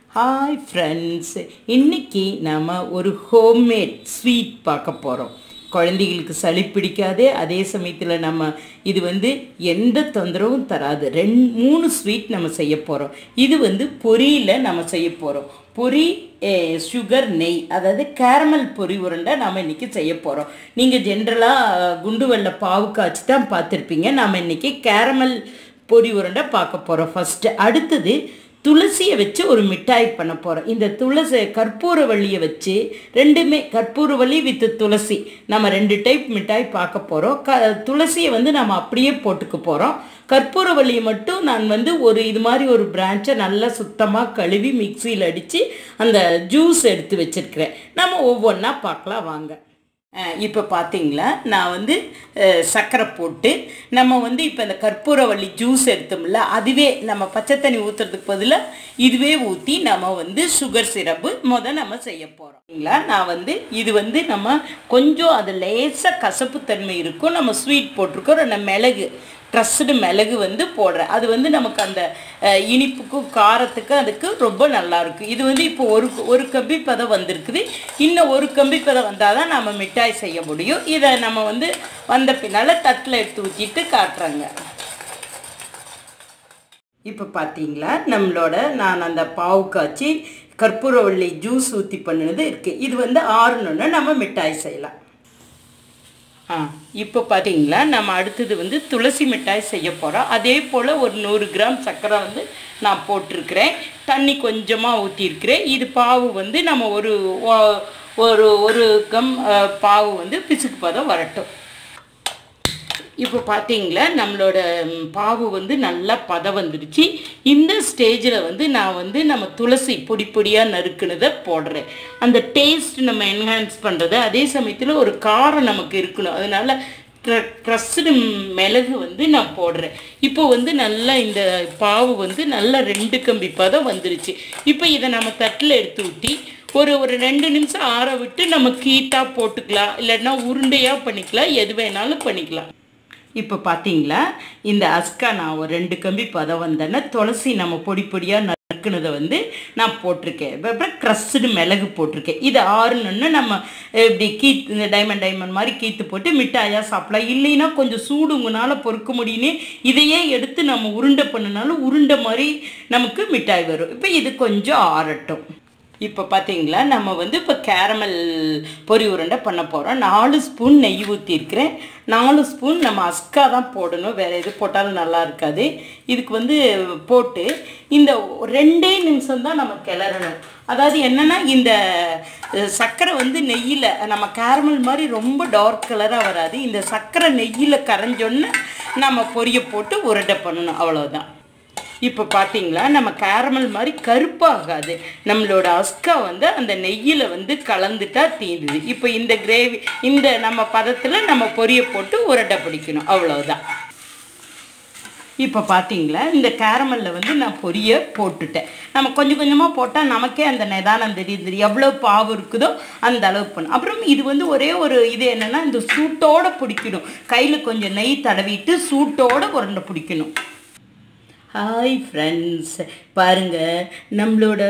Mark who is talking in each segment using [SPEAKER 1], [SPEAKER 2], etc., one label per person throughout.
[SPEAKER 1] hi friends இன்னைக்கு நாம் ஒரு ஹோம்மேட் ஸ்வீட் பார்க்க போகிறோம் குழந்தைகளுக்கு சளி பிடிக்காது அதே சமயத்தில் நம்ம இது வந்து எந்த தொந்தரவும் தராது ரெண்டு மூணு ஸ்வீட் நம்ம செய்ய போகிறோம் இது வந்து பொரியில் நம்ம செய்ய போகிறோம் பொரி சுகர் நெய் அதாவது கேரமல் பொரி உருண்டை நாம் இன்றைக்கி செய்ய போகிறோம் நீங்கள் ஜென்ரலாக குண்டு வெள்ளை பாவு காய்ச்சி தான் பார்த்துருப்பீங்க நாம் இன்றைக்கி கேரமல் பொரி உருண்டை பார்க்க போகிறோம் ஃபஸ்ட்டு அடுத்தது துளசியை வச்சு ஒரு மிட்டாய் பண்ண போகிறோம் இந்த துளசி கற்பூரவள்ளியை வச்சு ரெண்டுமே கற்பூரவள்ளி வித் துளசி நம்ம ரெண்டு டைப் மிட்டாய் பார்க்க போகிறோம் க துளசியை வந்து நம்ம அப்படியே போட்டுக்க போகிறோம் கற்பூரவள்ளியை மட்டும் நான் வந்து ஒரு இது மாதிரி ஒரு பிரான்ச்சை நல்லா சுத்தமாக கழுவி மிக்சியில் அடித்து அந்த ஜூஸ் எடுத்து வச்சுருக்கிறேன் நம்ம ஒவ்வொன்றா பார்க்கலாம் வாங்க இப்போ பார்த்தீங்களா நான் வந்து அஹ், சர்க்கரை போட்டு நம்ம வந்து இப்போ இந்த கற்பூரவள்ளி ஜூஸ் எடுத்தோம்ல அதுவே நம்ம பச்சை தண்ணி ஊற்றுறதுக்கு பதிலாக இதுவே ஊற்றி நம்ம வந்து சுகர் சிரப்பு முத நம்ம செய்ய போகிறோம்ங்களா நான் வந்து இது வந்து நம்ம கொஞ்சம் அது லேசாக கசப்பு தன்மை இருக்கும் நம்ம ஸ்வீட் போட்டிருக்கோம் ரெண்டு மிளகு ட்ரஸ்டு மிளகு வந்து போடுறேன் அது வந்து நமக்கு அந்த அஹ், இனிப்புக்கும் காரத்துக்கும் அதுக்கு ரொம்ப நல்லா இருக்கும் இது வந்து இப்போ ஒரு ஒரு கம்பி பதம் வந்திருக்குது இன்னும் ஒரு கம்பி பதம் வந்தால் தான் நம்ம மிட்டாய் செய்ய முடியும் இதை நம்ம வந்து வந்த பின்னால் தட்டில் எடுத்து ஊற்றிட்டு காட்டுறாங்க இப்போ பார்த்தீங்களா நம்மளோட நான் அந்த பாவு காய்ச்சி கற்பூரவள்ளி ஜூஸ் ஊற்றி பண்ணினது இருக்குது இது வந்து ஆறுனோன்னு நம்ம மிட்டாய் செய்யலாம் ஆ இப்போ பார்த்தீங்களா நம்ம அடுத்தது வந்து துளசி மிட்டாய் செய்ய போகிறோம் அதே போல் ஒரு நூறு கிராம் சர்க்கரை வந்து நான் போட்டிருக்கிறேன் தண்ணி கொஞ்சமாக ஊற்றிருக்கிறேன் இது பாவு வந்து நம்ம ஒரு ஒ- ஒரு ஒரு கம் அஹ், பாவு வந்து பிசுக்கு பதம் வரட்டும் இப்போ பார்த்தீங்களா நம்மளோட ம், பாவு வந்து நல்லா பதம் வந்துடுச்சு இந்த ஸ்டேஜில் வந்து நான் வந்து நம்ம துளசி பொடி பொடியாக நறுக்குனதை போடுறேன் அந்த டேஸ்ட் நம்ம என்ஹான்ஸ் பண்ணுறது அதே சமயத்தில் ஒரு காரம் நமக்கு இருக்கணும் அதனால க்ரஸ்டு மிளகு வந்து நான் போடுறேன் இப்போ வந்து நல்லா இந்த பாவு வந்து நல்லா ரெண்டு கம்பி பதம் வந்துருச்சு இப்போ இதை நம்ம தட்டில் எடுத்து ஊற்றி ஒரு ஒரு ரெண்டு நிமிஷம் ஆற விட்டு நம்ம கீட்டா போட்டுக்கலாம் இல்லைன்னா உருண்டையாக பண்ணிக்கலாம் எது வேணாலும் பண்ணிக்கலாம் இப்போ பார்த்தீங்களா இந்த அஸ்கா நான் ஒரு ரெண்டு கம்பி பதம் வந்தேன்னா துளசி நம்ம பொடி பொடியாக நறுக்குனதை வந்து நான் போட்டிருக்கேன் இப்ப அப்புறம் க்ரஸ்டு மிளகு போட்டிருக்கேன் இது ஆறுனோன்னு நம்ம இப்படி கீத் இந்த டைமண்ட் டைமண்ட் மாதிரி கீத்து போட்டு மிட்டாயாக சாப்பிடலாம் இல்லைன்னா கொஞ்சம் சூடு உங்களால் பொறுக்க முடியும்னு இதையே எடுத்து நம்ம உருண்டை பண்ணினாலும் உருண்டை மாதிரி நமக்கு மிட்டாய் வரும் இப்போ இது கொஞ்சம் ஆறட்டும் இப்போ பார்த்தீங்களா நம்ம வந்து இப்போ கேரமல் பொரி உருண்டை பண்ண போகிறோம் நாலு ஸ்பூன் நெய் ஊற்றிருக்கிறேன் நாலு ஸ்பூன் நம்ம அஸ்கா தான் போடணும் வேறு எது போட்டாலும் நல்லா இருக்காது இதுக்கு வந்து போட்டு இந்த ரெண்டே நிமிஷம் தான் நம்ம கிளறணும் அதாவது என்னென்னா இந்த அஹ், சர்க்கரை வந்து நெய்யில் நம்ம கேரமல் மாதிரி ரொம்ப டார்க் கலராக வராது இந்த சர்க்கரை நெய்யில் கரைஞ்சோன்னு நம்ம பொரியை போட்டு உருண்டை பண்ணணும் அவ்வளோதான் இப்போ பார்த்தீங்களா நம்ம கேரமல் மாதிரி கருப்பாகாது நம்மளோட அஸ்கா வந்து அந்த நெய்யில் வந்து கலந்துட்டா தீந்துது இப்போ இந்த கிரேவி இந்த நம்ம பதத்தில் நம்ம பொரியை போட்டு உருண்டை பிடிக்கணும் அவ்வளோதான் இப்போ பார்த்தீங்களா இந்த கேரமலில் வந்து நான் பொரியை போட்டுட்டேன் நம்ம கொஞ்சம் கொஞ்சமாக போட்டால் நமக்கே அந்த நிதானம் தெரியுது எவ்வளோ பாவு இருக்குதோ அந்த அளவுக்கு பண்ணும் அப்புறம் இது வந்து ஒரே ஒரு இது என்னென்னா இந்த சூட்டோடு பிடிக்கணும் கையில் கொஞ்சம் நெய் தடவிட்டு சூட்டோட உருண்டை பிடிக்கணும் ஹாய் ஃப்ரெண்ட்ஸ் பாருங்க நம்மளோட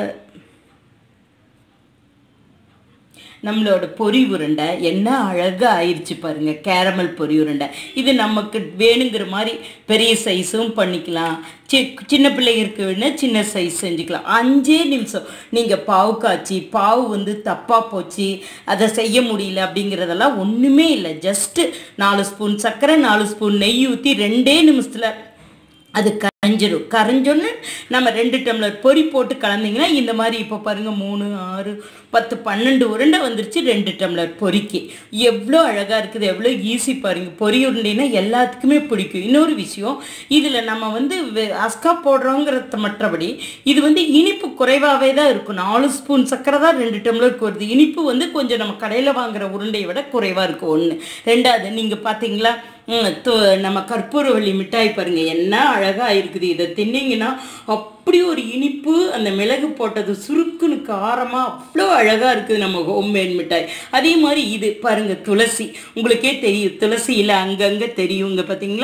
[SPEAKER 1] நம்மளோட பொரி உருண்டை என்ன அழகாக ஆயிடுச்சு பாருங்க கேரமல் பொரி உருண்டை இது நமக்கு வேணுங்கிற மாதிரி பெரிய சைஸும் பண்ணிக்கலாம் சி சின்ன பிள்ளைங்களுக்கு வேணா சின்ன சைஸ் செஞ்சுக்கலாம் அஞ்சே நிமிஷம் நீங்கள் பாவு காய்ச்சி பாவு வந்து தப்பாக போச்சு அதை செய்ய முடியல அப்படிங்கிறதெல்லாம் ஒன்றுமே இல்லை ஜஸ்ட்டு நாலு ஸ்பூன் சர்க்கரை நாலு ஸ்பூன் நெய் ஊற்றி ரெண்டே நிமிஷத்தில் அது கரைஞ்சிடும் கரைஞ்சோன்னு நம்ம ரெண்டு டம்ளர் பொரி போட்டு கலந்தீங்கன்னா இந்த மாதிரி இப்போ பாருங்கள் மூணு ஆறு பத்து பன்னெண்டு உருண்டை வந்துருச்சு ரெண்டு டம்ளர் பொரிக்கு எவ்வளோ அழகாக இருக்குது எவ்வளோ ஈஸி பாருங்க பொரி உருண்டைன்னா எல்லாத்துக்குமே பிடிக்கும் இன்னொரு விஷயம் இதில் நம்ம வந்து வெ- அஸ்கா போடுறோங்கிறது மற்றபடி இது வந்து இனிப்பு குறைவாகவே தான் இருக்கும் நாலு ஸ்பூன் சர்க்கரை தான் ரெண்டு டம்ளருக்கு வருது இனிப்பு வந்து கொஞ்சம் நம்ம கடையில் வாங்குற உருண்டையை விட குறைவாக இருக்கும் ஒன்று ரெண்டாவது நீங்கள் பார்த்தீங்களா ம், து- நம்ம கற்பூரவள்ளி மிட்டாய் பாருங்க என்ன அழகா இருக்குது இதை தின்னீங்கன்னா அப்படி ஒரு இனிப்பு அந்த மிளகு போட்டது சுருக்குன்னு காரமா அவ்வளோ அழகா இருக்குது நம்ம ஹோம்மேட் மிட்டாய் அதே மாதிரி இது பாருங்க துளசி உங்களுக்கே தெரியும் துளசியில் அங்கங்கே தெரியும் இங்கே பார்த்தீங்களா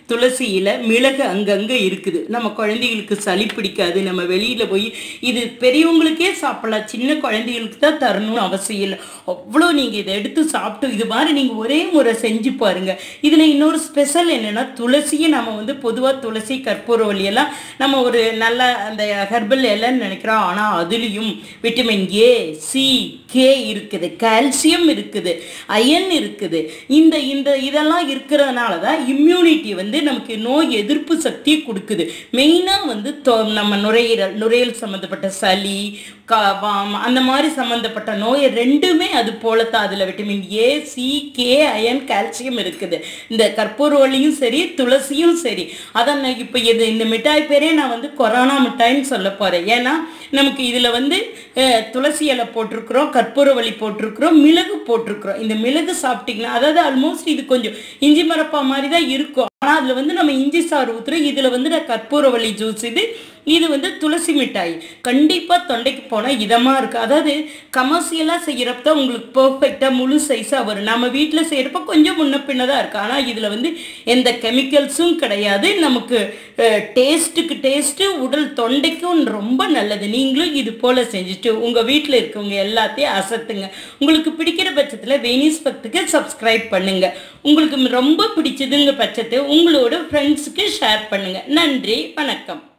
[SPEAKER 1] துளசியில் மிளகு அங்கங்கே இருக்குது நம்ம குழந்தைகளுக்கு சளி பிடிக்காது நம்ம வெளியில் போய் இது பெரியவங்களுக்கே சாப்பிடலாம் சின்ன குழந்தைகளுக்கு தான் தரணும்னு அவசியம் இல்லை அவ்வளோ நீங்கள் இதை எடுத்து சாப்பிட்டு இது மாதிரி நீங்கள் ஒரே முறை செஞ்சு பாருங்க இதில் இன்னொரு ஸ்பெஷல் என்னென்னா துளசியை நம்ம வந்து பொதுவாக துளசி கற்பூரவள்ளி எல்லாம் நம்ம ஒரு நல்ல அந்த ஹெர்பல் இலைன்னு நினைக்கிறோம் ஆனால் அதுலேயும் விட்டமின் ஏ சி கே இருக்குது கால்சியம் இருக்குது அயன் இருக்குது இந்த இந்த இதெல்லாம் இருக்கிறதுனால தான் இம்யூனிட்டி வந்து நமக்கு நோய் எதிர்ப்பு சக்தி கொடுக்குது மெயினாக வந்து தொ- நம்ம நுரையீரல் நுரையீரல் சம்மந்தப்பட்ட சளி கா வாம் அந்த மாதிரி சம்மந்தப்பட்ட நோய் ரெண்டுமே அது போலத்தான் அதில் vitamin A C K iron calcium இருக்குது இந்த கற்பூரவள்ளியும் சரி துளசியும் சரி அதான் நான் இப்போ இது இந்த மிட்டாய் பேரே நான் வந்து கொரோனா மிட்டாய்ன்னு சொல்ல போகிறேன் ஏன்னா நமக்கு இதில் வந்து அஹ், துளசி இலை போட்டிருக்கிறோம் கற்பூரவள்ளி போட்டிருக்கிறோம் மிளகு போட்டிருக்கிறோம் இந்த மிளகு சாப்பிட்டிங்கன்னா அதாவது ஆல்மோஸ்ட் இது கொஞ்சம் இஞ்சி மரப்பா மாதிரி தான் இருக்கும் ஆனால் அதில் வந்து நம்ம இஞ்சி சாறு ஊற்றுறோம் இதில் வந்து நான் கற்பூரவள்ளி ஜூஸ் இது இது வந்து துளசி மிட்டாய் கண்டிப்பாக தொண்டைக்கு போனால் இதமாக இருக்குது அதாவது கமர்ஷியலாக செய்கிறப்ப உங்களுக்கு பர்ஃபெக்டாக முழு சைஸாக வரும் நம்ம வீட்டில் செய்கிறப்ப கொஞ்சம் முன்ன பின்ன தான் இருக்குது ஆனால் இதில் வந்து எந்த கெமிக்கல்ஸும் கிடையாது நமக்கு டேஸ்ட்டுக்கு டேஸ்ட்டு உடல் தொண்டைக்கும் ரொம்ப நல்லது நீங்களும் இது போல் செஞ்சுட்டு உங்கள் வீட்டில் இருக்கவங்க எல்லாத்தையும் அசத்துங்க உங்களுக்கு பிடிக்கிற பட்சத்தில் வெனிஸ் பத்துக்கு சப்ஸ்கிரைப் பண்ணுங்கள் உங்களுக்கு ரொம்ப பிடிச்சதுங்க பட்சத்தை உங்களோட ஃப்ரெண்ட்ஸுக்கு ஷேர் பண்ணுங்கள் நன்றி வணக்கம்